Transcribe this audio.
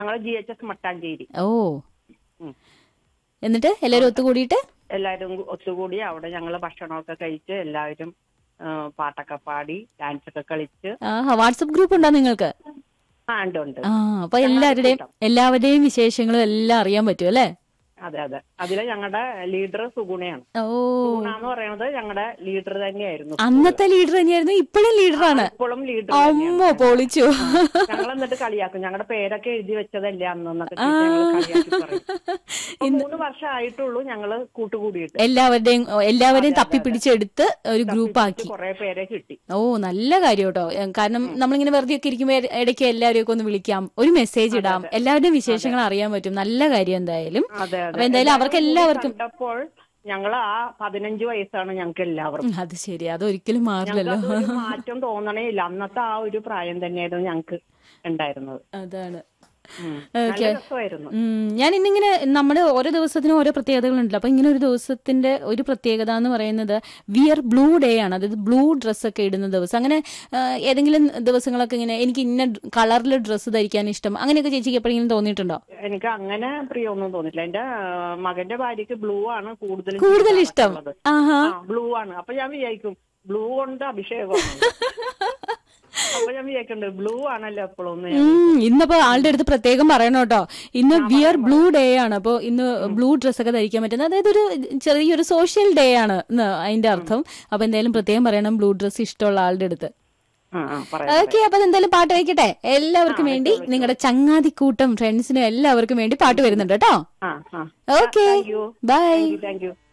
ഞങ്ങൾ G H S Mattancherry ഓ ഉം. എന്നിട്ട് എല്ലാരും ഒത്തുകൂടിയിട്ട് എല്ലാവരും ഒത്തുകൂടി അവിടെ ഞങ്ങൾ ഭക്ഷണമൊക്കെ കഴിച്ച് എല്ലാവരും ആ, പാട്ടൊക്കെ പാടി ഡാൻസ് ഒക്കെ കളിച്ച് ആ വാട്സപ്പ് ഗ്രൂപ്പ് ഉണ്ടോ നിങ്ങൾക്ക് ആ ഉണ്ട് ഉണ്ട് ആ അപ്പൊ എല്ലാവരുടെയും എല്ലാവരുടെയും വിശേഷങ്ങളും എല്ലാം അറിയാൻ പറ്റും അല്ലേ അതെ അതെ അതിലെ ഞങ്ങളുടെ ലീഡർ സുഗുണയാണ് ഓ സുഗുണ എന്ന് പറയുന്നത് ഞങ്ങളുടെ ലീഡർ തന്നെയായിരുന്നു അന്നത്തെ ലീഡർ തന്നെയായിരുന്നു ഇപ്പോഴും ലീഡറാണ് ഇപ്പോഴും ലീഡർ അമ്മ പൊളിച്ചു ഞങ്ങൾ എന്നിട്ട് കളിയാക്കും ഞങ്ങളുടെ പേരൊക്കെ എഴുതി വെച്ചതല്ലേ അന്നൊക്കെ ചോദിച്ച് ഞങ്ങള് കളിയാക്കി പറയും. ഇപ്പൊ മൂന്ന് വർഷം ആയിട്ടുള്ളൂ ഞങ്ങള് കൂട്ടുകൂടിയിട്ട് എല്ലാവരുടെയും എല്ലാവരെയും തപ്പിപ്പിടിച്ചെടുത്ത് ഒരു ഗ്രൂപ്പ് ആക്കി കുറെ പേരെ കിട്ടി ഓ നല്ല കാര്യം കേട്ടോ കാരണം നമ്മളിങ്ങനെ വെറുതെ ഒക്കെ ഇരിക്കുമ്പോ ഇടയ്ക്ക് എല്ലാവരെയും ഒക്കെ ഒന്ന് വിളിക്കാം ഒരു മെസ്സേജ് ഇടാം എല്ലാവരുടെയും വിശേഷങ്ങൾ അറിയാൻ പറ്റും നല്ല കാര്യം എന്തായാലും അതെ അപ്പൊ എന്തായാലും അവർക്ക് എല്ലാവർക്കും കണ്ടപ്പോൾ ഞങ്ങൾ ആ പതിനഞ്ച് വയസ്സാണ് ഞങ്ങൾക്ക് എല്ലാവർക്കും ഉം, അത് ശരി അതൊരിക്കലും മാറില്ലല്ലോ ഞങ്ങൾക്ക് മാറ്റം തോന്നണേ ഇല്ല അന്നത്തെ ആ ഒരു പ്രായം തന്നെയായിരുന്നു ഞങ്ങൾക്ക് ഉണ്ടായിരുന്നത് അതാണ് ഉം. നല്ല രസമായിരുന്നു ഉം, ഞാൻ ഇന്നിങ്ങനെ നമ്മുടെ ഓരോ ദിവസത്തിനും ഓരോ പ്രത്യേകതകളുണ്ടല്ലോ അപ്പൊ ഇങ്ങനെ ഒരു ദിവസത്തിന്റെ ഒരു പ്രത്യേകത എന്ന് പറയുന്നത് വിയർ ബ്ലൂ ഡേ ആണ് അതായത് ബ്ലൂ ഡ്രസ് ഒക്കെ ഇടുന്ന ദിവസം അങ്ങനെ ആ, ഏതെങ്കിലും ദിവസങ്ങളൊക്കെ ഇങ്ങനെ എനിക്ക് ഇന്ന കളറിൽ ഡ്രസ്സ് ധരിക്കാൻ ഇഷ്ടം അങ്ങനെയൊക്കെ ചേച്ചിക്ക് എപ്പോഴെങ്കിലും തോന്നിയിട്ടുണ്ടോ എനിക്ക് അങ്ങനെ പ്രിയമൊന്നും തോന്നിട്ടില്ല എന്റെ ആ, മകന്റെ ഭാര്യക്ക് ബ്ലൂ ആണ് കൂടുതൽ കൂടുതൽ ഇഷ്ടം ആഹാ ബ്ലൂ ആണ് അപ്പൊ ഞാൻ വിചാരിക്കും ബ്ലൂ കൊണ്ട് അഭിഷേകമാണ് അപ്പൊ ഞാൻ വിചാരിക്കുന്നുണ്ട് ബ്ലൂ ആണല്ലോ എപ്പോഴും ഉം, ഇന്നിപ്പോ ആളുടെ അടുത്ത് പ്രത്യേകം പറയണം കേട്ടോ ഇന്ന് വിയർ ബ്ലൂ ഡേ ആണ് അപ്പൊ ഇന്ന് ബ്ലൂ ഡ്രസ് ഒക്കെ ധരിക്കാൻ പറ്റുന്നത് അതായത് ഒരു ചെറിയൊരു സോഷ്യൽ ഡേ ആണ് ഇന്ന് അതിന്റെ അർത്ഥം അപ്പൊ എന്തായാലും പ്രത്യേകം പറയണം ബ്ലൂ ഡ്രസ് ഇഷ്ടമുള്ള ആളുടെ അടുത്ത് ആ ആ പറയാം ഓക്കെ അപ്പൊ എന്തായാലും പാട്ട് വയ്ക്കട്ടെ എല്ലാവർക്കും വേണ്ടി നിങ്ങളുടെ ചങ്ങാതിക്കൂട്ടം ഫ്രണ്ട്സിനും എല്ലാവർക്കും വേണ്ടി പാട്ട് വരുന്നുണ്ട് കേട്ടോ ആ ആ okay thank you bye thank U